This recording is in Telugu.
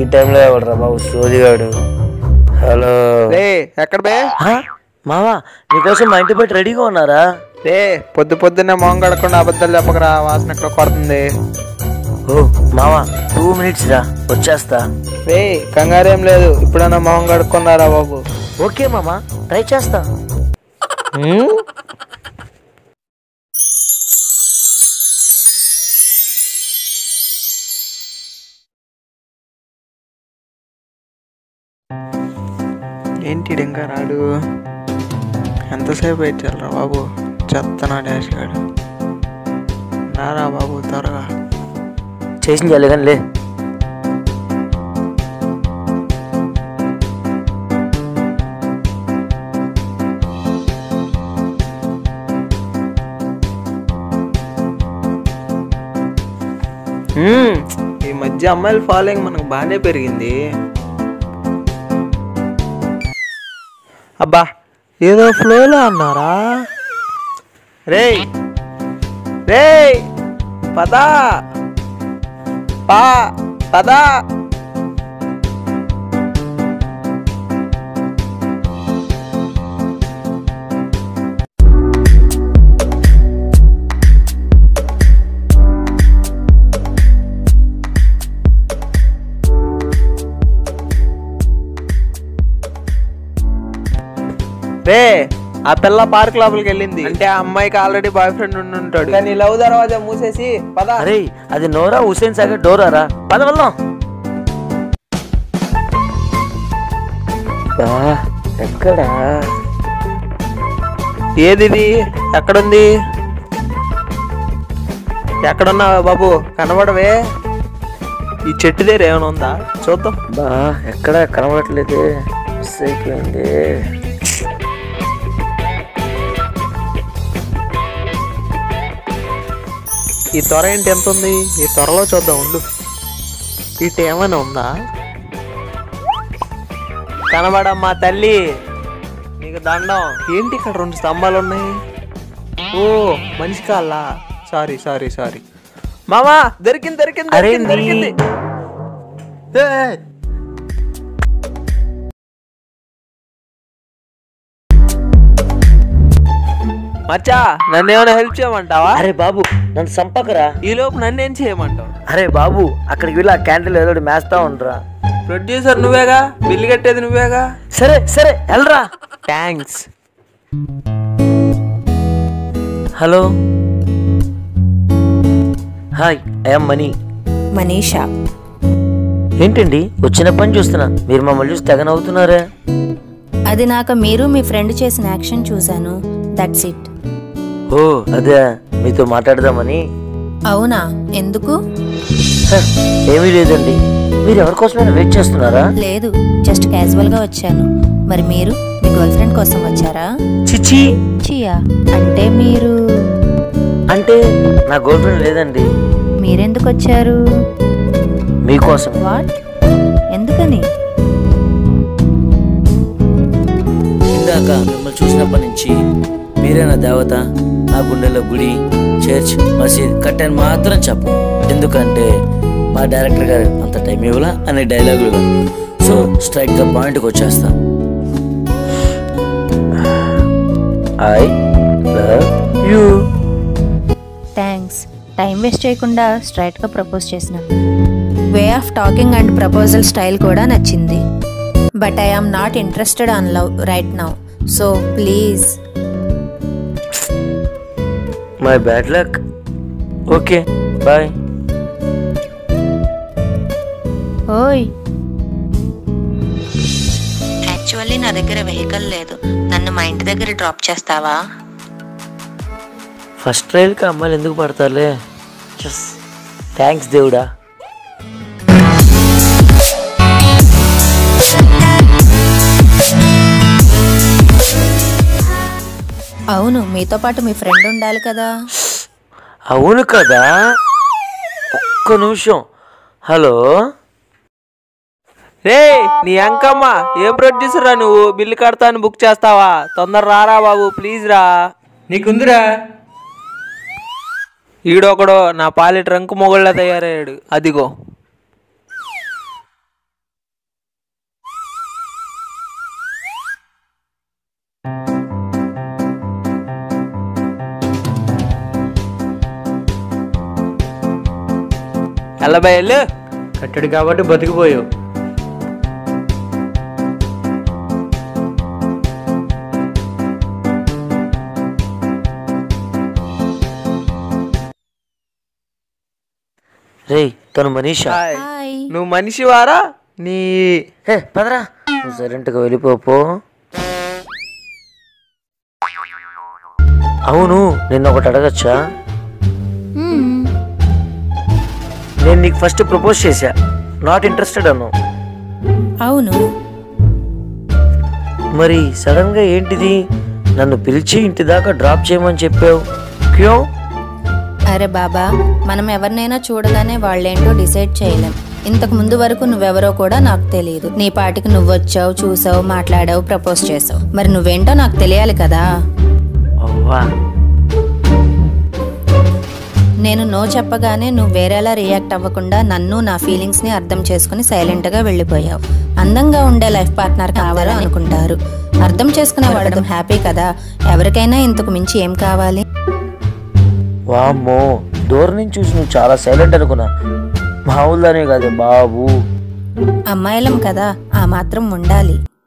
ఈ టైంలో ఎవడరా బాబు సోదిగాడు హలో రే ఎక్కడ బే ఆ? మావా నీకోసం మా ఇంటి బయట రెడీగా ఉన్నారా రే పొద్దు పొద్దున్నే మొహం కడకుండా అబద్ధాలు చెప్పకరా వాసన ఎక్కడ కొడుతుంది ఓ మావా టూ మినిట్స్ రా వచ్చేస్తా రే కంగారేం లేదు ఇప్పుడన్నా మొహం కడుక్కున్నారా బాబు ఓకే మామా ట్రై చేస్తా హ్మ్? ఏంటి ఈడు ఇంకా రాడు ఎంతసేపు అయితే రా బాబు చెత్తనా డాష్ గాడు రారా బాబు త్వరగా చేసింది చాలే కానీ లే హ్మ్, ఈ మధ్య అమ్మాయిల ఫాలోయింగ్ మనకు బాగానే పెరిగింది అబ్బా ఏదో ఫ్లోలో అన్నారా రేయ్ రేయ్ పదా పా పదా రే ఆ పిల్ల పార్క్ లోపలికి వెళ్ళింది అంటే ఆ అమ్మాయికి ఆల్రెడీ బాయ్ ఫ్రెండ్ ఉండి ఉంటాడు కానీ లవ్ దర్వాజా మూసేసి పదా అరే అది నోరా హుసేన్ సాగర్ డోరా రా పద వెళ్దాం బా, ఎక్కడా ఏది ఇది ఎక్కడుంది ఎక్కడున్నావా బాబు కనబడవే ఈ చెట్టు దగ్గర ఏమైనా ఉందా చూద్దాం బా ఎక్కడ కనబడట్లేదే మిస్ అయిపోయింది ఈ త్వర ఏంటి ఎంత ఉంది ఈ త్వరలో చూద్దాం ఉండు ఇటు ఏమైనా ఉందా కనబడమ్మా తల్లి నీకు దండం ఏంటి ఇక్కడ రెండు స్తంభాలు ఉన్నాయి ఓ మనిషి కాళ్ళా సారీ సారీ సారీ మామా దొరికింది దొరికింది అరే దొరికింది దొరికింది ఏయ్. మచ్చా నన్ను ఏమైనా హెల్ప్ చేయమంటావా అరే బాబు నన్ను సంపకరా ఈ లోపు నన్ను ఏం చేయమంటావు అరే బాబు అక్కడికి వెళ్ళి ఆ క్యాంటీన్లో ఏదో ఒకటి మేస్తా ఉండరా ప్రొడ్యూసర్ నువ్వేగా బిల్లు కట్టేది నువ్వేగా సరే సరే వెళ్ళరా thanks hello hi I'm Mani Manisha ఏంటండి వచ్చిన పని చూస్తున్నా మీరు మమ్మల్ని చూసి తెగ నవ్వుతున్నారే అది నాక మీరు మీ ఫ్రెండ్ చేసిన యాక్షన్ చూశాను దట్స్ ఇట్ ఓ అదే మీతో మాట్లాడదామని అవునా ఎందుకు హ, ఏమీ లేదండి మీరు ఎవరి కోసమైనా వెయిట్ చేస్తున్నారా లేదు జస్ట్ క్యాజువల్ గా వచ్చాను మరి మీరు మీ గర్ల్ ఫ్రెండ్ కోసం వచ్చారా చిచి చియా అంటే మీరు అంటే నా గర్ల్ ఫ్రెండ్ లేదండి మీరెందుకు వచ్చారు మీకోసం వాట్ ఎందుకని ఇందాక మిమ్మల్ని చూసినప్పటి నుంచి మీరే నా దేవత నా గుండెలో గుడి చర్చ్ మసీద్ కట్టాను మాత్రం చెప్పను ఎందుకంటే మా డైరెక్టర్ గారు అంత టైం ఇవ్వలా అనే డైలాగులు సో స్ట్రైక్ గా పాయింట్కి వచ్చేస్తా I love you thanks time waste చేయకుండా స్ట్రైట్ గా ప్రపోజ్ చేసిన way of talking and proposal style కూడా నచ్చింది but I am not interested on love right now so please my bad luck okay bye ఓయ్ యాక్చువల్లీ నా దగ్గర వెహికల్ లేదు నన్ను మా ఇంటి దగ్గర డ్రాప్ చేస్తావా ఫస్ట్ ట్రైల్కి అమ్మాయిలు ఎందుకు పడతారులే జస్ థ్యాంక్స్ దేవుడా అవును మీతో పాటు మీ ఫ్రెండ్ ఉండాలి కదా అవును కదా ఒక్క నిమిషం హలో రే నీ అంకమ్మ ఏం ప్రొడ్యూసర్ రా నువ్వు బిల్లు కడతాను బుక్ చేస్తావా తొందర రారా బాబు ప్లీజ్ రా నీకుందిరా ఈడొకడు నా పాలి ట్రంక్ మొగుళ్ళ తయారయ్యాడు అదిగో ఎల్లబాయ్ వెళ్ళు కట్టడు కాబట్టి బతికిపోయావు రే తను మనీషా హాయ్. హాయ్ నువ్వు మనిషి వారా నీ హే పదరా నువ్వు సైలెంట్గా వెళ్ళిపోపో అవును నిన్న ఒకటి అడగచ్చా మ్మ్. నేను నీకు ఫస్ట్ ప్రపోజ్ చేశా నాట్ ఇంట్రెస్టెడ్ అను అవును మరి సడన్ గా ఏంటిది నన్ను పిలిచి ఇంటి దాకా డ్రాప్ చేయమని చెప్పావు క్యో అరే బాబా మనం ఎవరినైనా చూడగానే వాళ్ళేంటో డిసైడ్ చేయలేం ఇంతకు ముందు వరకు నువ్వెవరో కూడా నాకు తెలియదు నీ పాటికి నువ్వొచ్చావు చూసావు మాట్లాడావు ప్రపోజ్ చేసావు మరి నువ్వేంటో నాకు తెలియాలి కదా అవ్వా నేను నో చెప్పగానే నువ్వు వేరేలా రియాక్ట్ అవ్వకుండా నన్ను నా ఫీలింగ్స్ ని అర్థం చేసుకుని సైలెంట్ గా వెళ్ళిపోయావు అందంగా ఉండే లైఫ్ పార్ట్నర్ కావాలని అనుకుంటారు అర్థం చేసుకునే వాడడం హ్యాపీ కదా ఎవరికైనా ఇంతకు మించి ఏం కావాలి వామ్మో దూరం నుంచి చూసి నువ్వు చాలా సైలెంట్ అనుకున్నా మామూలుదానే కాదే బాబు అమ్మాయిలం కదా ఆ మాత్రం ఉండాలి